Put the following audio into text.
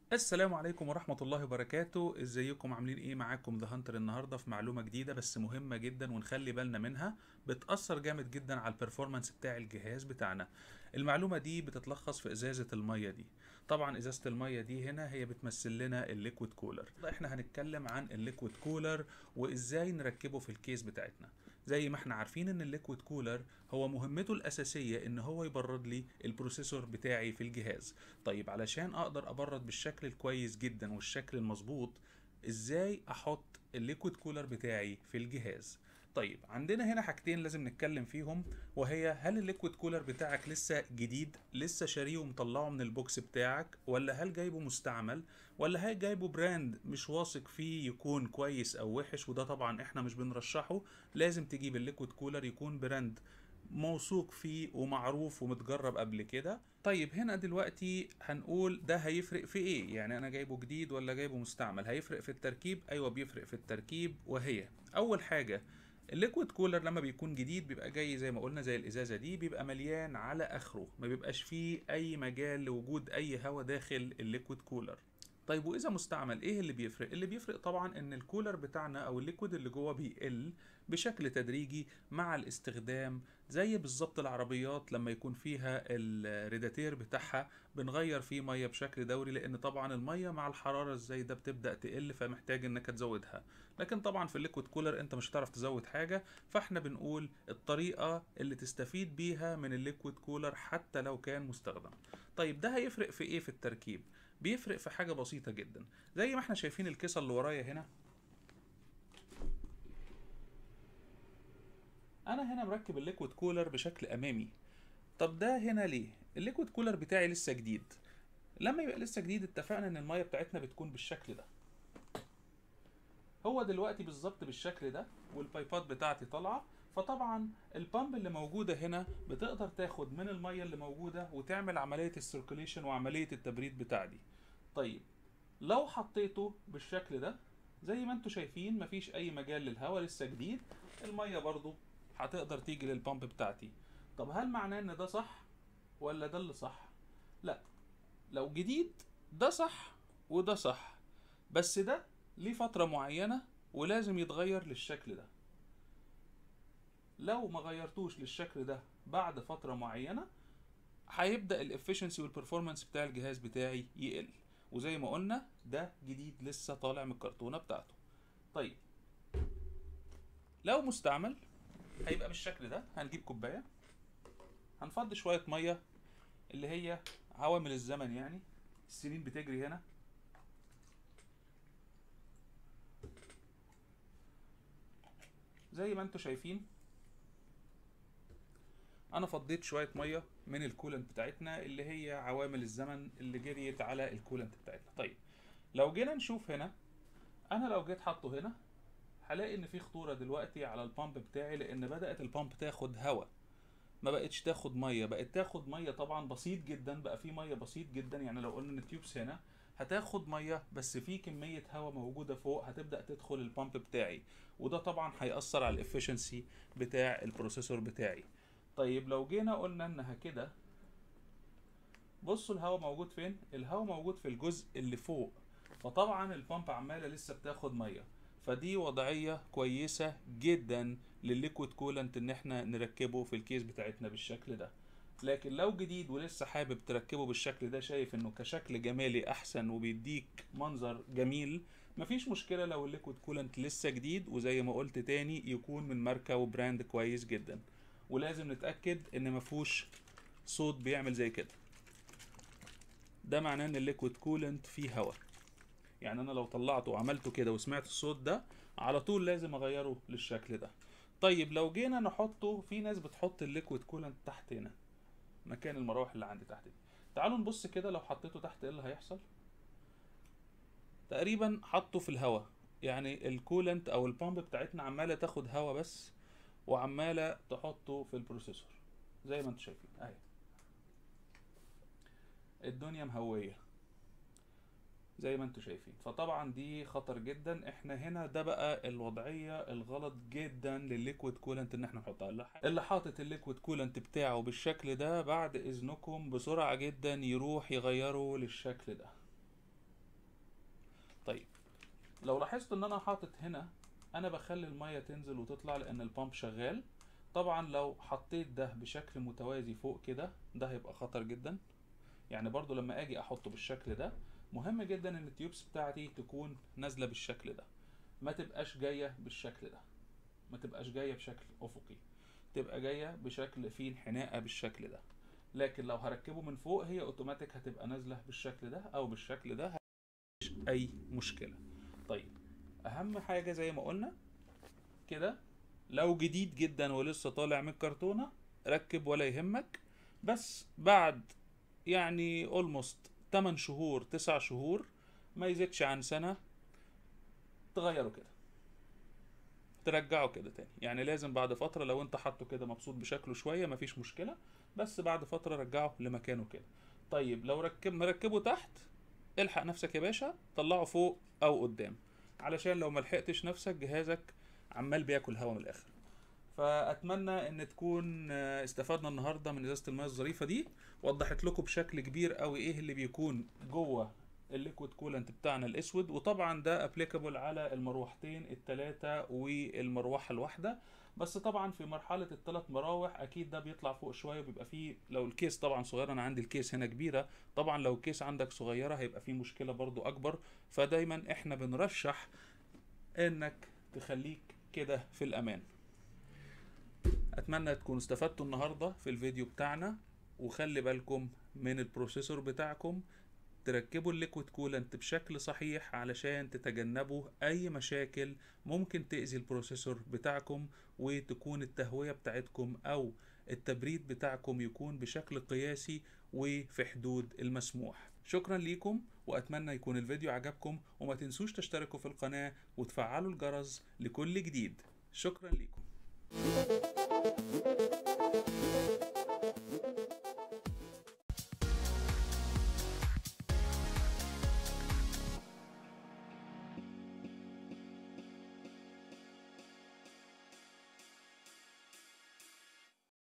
السلام عليكم ورحمة الله وبركاته ازيكم عاملين ايه معاكم ذا هانتر النهاردة في معلومة جديدة بس مهمة جدا ونخلي بالنا منها بتأثر جامد جدا على البرفورمانس بتاع الجهاز بتاعنا المعلومة دي بتتلخص في ازازة المية دي طبعا ازازة المية دي هنا هي بتمثل لنا الليكويد كولر احنا هنتكلم عن الليكويد كولر وازاي نركبه في الكيس بتاعتنا زي ما احنا عارفين ان الليكويد كولر هو مهمته الاساسيه ان هو يبرد لي البروسيسور بتاعي في الجهاز طيب علشان اقدر ابرد بالشكل الكويس جدا والشكل المظبوط ازاي احط الليكويد كولر بتاعي في الجهاز طيب عندنا هنا حاجتين لازم نتكلم فيهم وهي هل الليكويد كولر بتاعك لسه جديد لسه شاريه ومطلعه من البوكس بتاعك ولا هل جايبه مستعمل ولا هل جايبه براند مش واثق فيه يكون كويس او وحش وده طبعا احنا مش بنرشحه لازم تجيب الليكويد كولر يكون براند موثوق فيه ومعروف ومتجرب قبل كده طيب هنا دلوقتي هنقول ده هيفرق في ايه يعني انا جايبه جديد ولا جايبه مستعمل هيفرق في التركيب ايوه بيفرق في التركيب وهي اول حاجه الليكويد كولر لما بيكون جديد بيبقى جاي زي ما قلنا زي الازازه دي بيبقى مليان على اخره ما بيبقاش فيه اي مجال لوجود اي هواء داخل الليكويد كولر طيب واذا مستعمل ايه اللي بيفرق اللي بيفرق طبعا ان الكولر بتاعنا او الليكويد اللي جوه بيقل بشكل تدريجي مع الاستخدام زي بالظبط العربيات لما يكون فيها الريداتير بتاعها بنغير فيه ميه بشكل دوري لان طبعا الميه مع الحراره الزايده بتبدا تقل فمحتاج انك تزودها لكن طبعا في الليكويد كولر انت مش هتعرف تزود حاجه فاحنا بنقول الطريقه اللي تستفيد بيها من الليكويد كولر حتى لو كان مستخدم طيب ده هيفرق في ايه في التركيب بيفرق في حاجه بسيطه جدا زي ما احنا شايفين الكيسه اللي ورايا هنا انا هنا مركب الليكويد كولر بشكل امامي طب ده هنا ليه الليكويد كولر بتاعي لسه جديد لما يبقى لسه جديد اتفقنا ان الميه بتاعتنا بتكون بالشكل ده هو دلوقتي بالظبط بالشكل ده والبايبات بتاعتي طالعه فطبعا البامب اللي موجوده هنا بتقدر تاخد من الميه اللي موجوده وتعمل عمليه السيركوليشن وعمليه التبريد بتاعتي طيب لو حطيته بالشكل ده زي ما انتم شايفين مفيش اي مجال للهواء لسه جديد الميه برضو هتقدر تيجي للبامب بتاعتي طب هل معناه ان ده صح ولا ده اللي صح لا لو جديد ده صح وده صح بس ده ليه فترة معينة ولازم يتغير للشكل ده لو ما غيرتوش للشكل ده بعد فترة معينة هيبدأ الافشنسي والبرفورمانس بتاع الجهاز بتاعي يقل وزي ما قلنا ده جديد لسه طالع من الكرتونة بتاعته طيب لو مستعمل هيبقى بالشكل ده هنجيب كوباية هنفضي شوية مية اللي هي عوامل الزمن يعني السنين بتجري هنا زي ما انتم شايفين انا فضيت شويه ميه من الكولنت بتاعتنا اللي هي عوامل الزمن اللي جريت على الكولنت بتاعتنا طيب لو جينا نشوف هنا انا لو جيت حاطه هنا هلاقي ان في خطوره دلوقتي على البامب بتاعي لان بدات البامب تاخد هواء ما بقتش تاخد ميه بقت تاخد ميه طبعا بسيط جدا بقى في ميه بسيط جدا يعني لو قلنا ان التيوبس هنا هتاخد ميه بس في كميه هواء موجوده فوق هتبدا تدخل البامب بتاعي وده طبعا هيأثر على الافشنسي بتاع البروسيسور بتاعي طيب لو جينا قلنا انها كده بصوا الهواء موجود فين الهواء موجود في الجزء اللي فوق فطبعا البامب عماله لسه بتاخد ميه فدي وضعيه كويسه جدا للليكويد كولنت ان احنا نركبه في الكيس بتاعتنا بالشكل ده لكن لو جديد ولسه حابب تركبه بالشكل ده شايف انه كشكل جمالي احسن وبيديك منظر جميل مفيش مشكله لو الليكويد كولنت لسه جديد وزي ما قلت تاني يكون من ماركه وبراند كويس جدا ولازم نتاكد ان مفهوش صوت بيعمل زي كده ده معناه ان الليكويد كولنت فيه هواء يعني انا لو طلعته وعملته كده وسمعت الصوت ده على طول لازم اغيره للشكل ده طيب لو جينا نحطه في ناس بتحط الليكويد كولنت تحت هنا مكان المراوح اللي عندي تحت دي تعالوا نبص كده لو حطيته تحت ايه اللي هيحصل تقريبا حطه في الهواء يعني الكولنت او البامب بتاعتنا عماله تاخد هواء بس وعماله تحطه في البروسيسور زي ما انتم شايفين اهي الدنيا مهويه زي ما انتم شايفين فطبعا دي خطر جدا احنا هنا ده بقى الوضعيه الغلط جدا للليكويد كولنت ان احنا نحطها اللي حاطط الليكويد كولنت بتاعه بالشكل ده بعد اذنكم بسرعه جدا يروح يغيره للشكل ده لو لاحظت ان انا حاطط هنا انا بخلي الميه تنزل وتطلع لان البامب شغال طبعا لو حطيت ده بشكل متوازي فوق كده ده هيبقى خطر جدا يعني برضو لما اجي احطه بالشكل ده مهم جدا ان التيوبس بتاعتي تكون نازله بالشكل ده ما تبقاش جايه بالشكل ده ما تبقاش جايه بشكل افقي تبقى جايه بشكل فيه انحناءه بالشكل ده لكن لو هركبه من فوق هي اوتوماتيك هتبقى نازله بالشكل ده او بالشكل ده مفيش اي مشكله طيب اهم حاجه زي ما قلنا كده لو جديد جدا ولسه طالع من الكرتونه ركب ولا يهمك بس بعد يعني اولموست 8 شهور 9 شهور ما يزيدش عن سنه تغيره كده ترجعه كده تاني يعني لازم بعد فترة لو انت حاطه كده مبسوط بشكله شوية مفيش مشكلة بس بعد فترة رجعه لمكانه كده طيب لو ركب مركبه تحت الحق نفسك يا باشا طلعه فوق او قدام علشان لو ملحقتش نفسك جهازك عمال بياكل هوا من الاخر فاتمنى ان تكون آه، استفدنا النهارده من ازازه الميه الظريفه دي وضحت لكم بشكل كبير قوي ايه اللي بيكون جوه الليكويد كولنت بتاعنا الاسود وطبعا ده ابليكابل على المروحتين الثلاثه والمروحه الواحده بس طبعا في مرحله الثلاث مراوح اكيد ده بيطلع فوق شويه وبيبقى فيه لو الكيس طبعا صغيره انا عندي الكيس هنا كبيره طبعا لو الكيس عندك صغيره هيبقى فيه مشكله برضو اكبر فدايما احنا بنرشح انك تخليك كده في الامان اتمنى تكونوا استفدتوا النهارده في الفيديو بتاعنا وخلي بالكم من البروسيسور بتاعكم تركبوا الليكويد كولنت بشكل صحيح علشان تتجنبوا اي مشاكل ممكن تأذي البروسيسور بتاعكم وتكون التهوية بتاعتكم او التبريد بتاعكم يكون بشكل قياسي وفي حدود المسموح شكرا ليكم واتمنى يكون الفيديو عجبكم وما تنسوش تشتركوا في القناة وتفعلوا الجرس لكل جديد شكرا ليكم